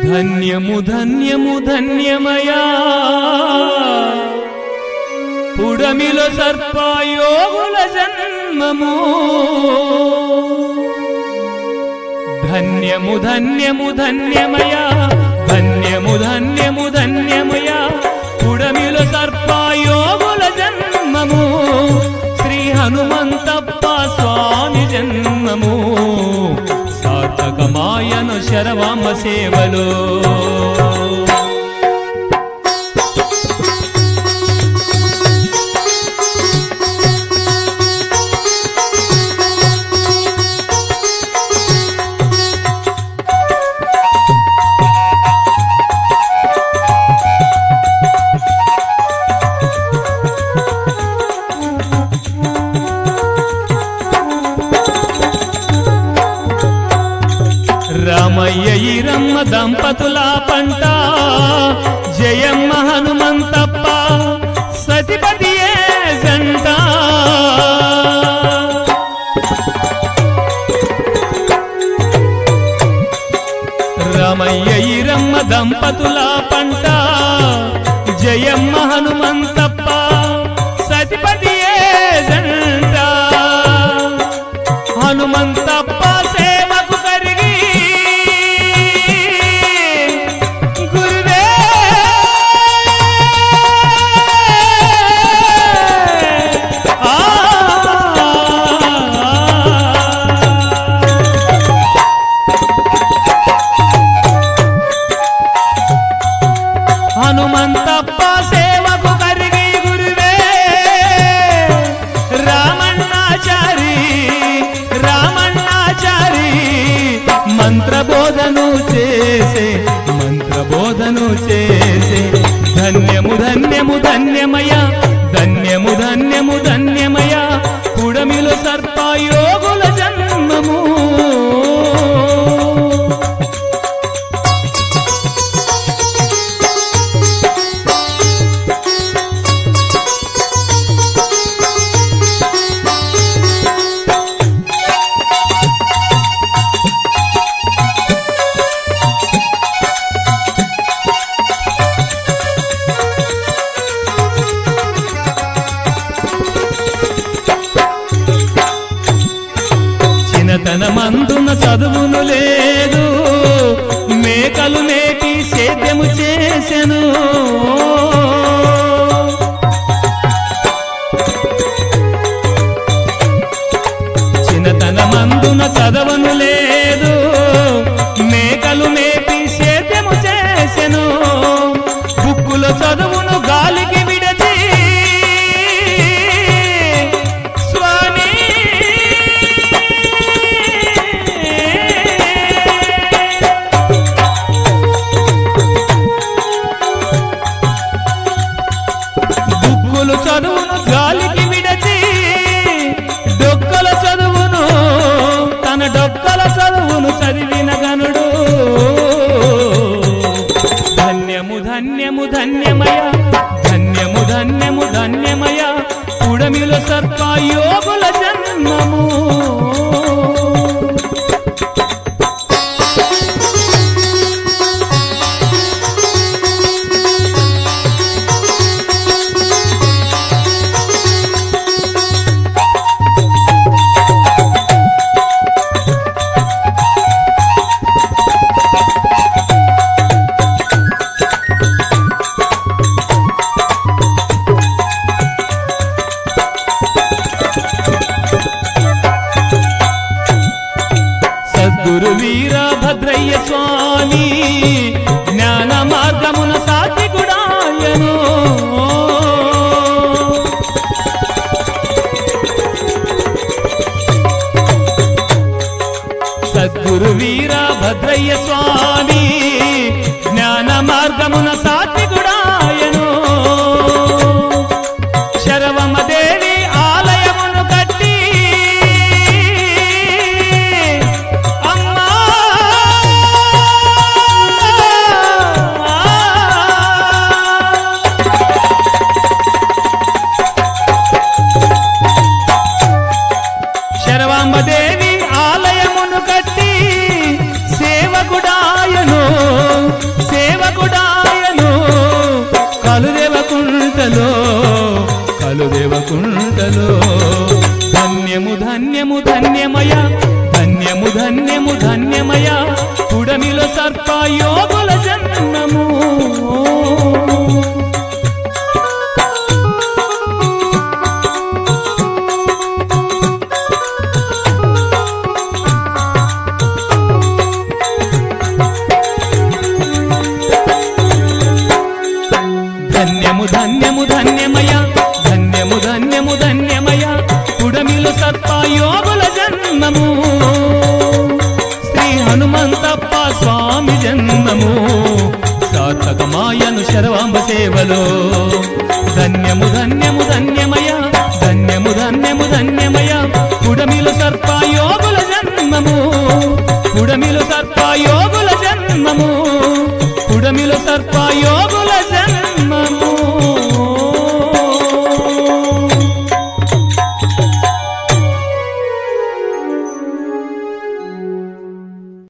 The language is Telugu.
ధన్యము ధన్యము ధన్యమయా పుడమిలో సర్పయోగుల జన్మము ధన్యము ధన్యము ధన్యమయా ధన్యము ధన్యము ధన్యమయా పుడమిలో సర్పయోగుల జన్మము శ్రీ హనుమంతప్ప స్వామి జన్మము సార్థకమాయను శరవామ సేవలో రామయ్య ఈరమ్మ దంపతుల పంట జయమ్మ హనుమంతప్ప సతిపతియే జంట రామయ్య ఈరమ్మ దంపతుల పంట జయమ్మ హనుమంతప్ప సతిపతియే జంట హనుమంతప్ప సేవకు కరిగి గురువే ఆ హనుమంతప్ప సేవకు కరిగి గురువే రామన్నాచారి రామన్నాచారి మంత్రబోధను చేసే మంత్రబోధను చేసే ధన్యము ధన్యము ధన్యమయ ధన్యము ధన్యము ధన్యమయ పుడమిలో సర్పయోగుల జన్మము చిన్నతన మందున చదువును లేదు మేకలు మేటి సేద్యము చేసెను చిన్నతన మందున చదవను లేదు మేకలు మేపి సేద్యము చేసెను బుక్కుల చదువును గాలికి విడచి స్వామి బుక్కులు చదువును గాలికి విడచి డొక్కల చదువును తన డొక్కల చదువును చదివిన గనుడు ధన్యము ధన్యము ధన్యమయ ధన్యము ధన్యము ధన్యమయ ఉడమిలో సర్పయోగుల జన్మము సద్గురు వీరభద్రయ్య స్వామి జ్ఞాన మార్గమున సాత్వికుడాయను సద్గురు వీరభద్రయ్య స్వామి జ్ఞాన మార్గమున సాత్వికుడాయను శరవమదేవి ఆలయమును కట్టి అమ్మా శరవాంబదేవి ఆలయమును కట్టి సేవకుడాయను కుంటలో ధన్యము ధన్యము ధన్యమయ ధన్యము ధన్యము ధన్యమయ పుడమిలో సర్ప యోగుల జన్మము ధన్యము ధన్యము ధన్యమయ ధన్యము ధన్యము ధన్యమయ పుడమిలో సర్ప యోగుల జన్మము శ్రీ హనుమంతప్ప స్వామి జన్మము సార్థకమాయను శరవాంబ సేవలో ధన్యము ధన్యము ధన్యమయ ధన్యము ధన్యము ధన్యమయ పుడమిలో సర్ప యోగుల జన్మము పుడమిలో సర్ప యోగుల జన్మము పుడమిలో సర్ప యోగుల జన్మము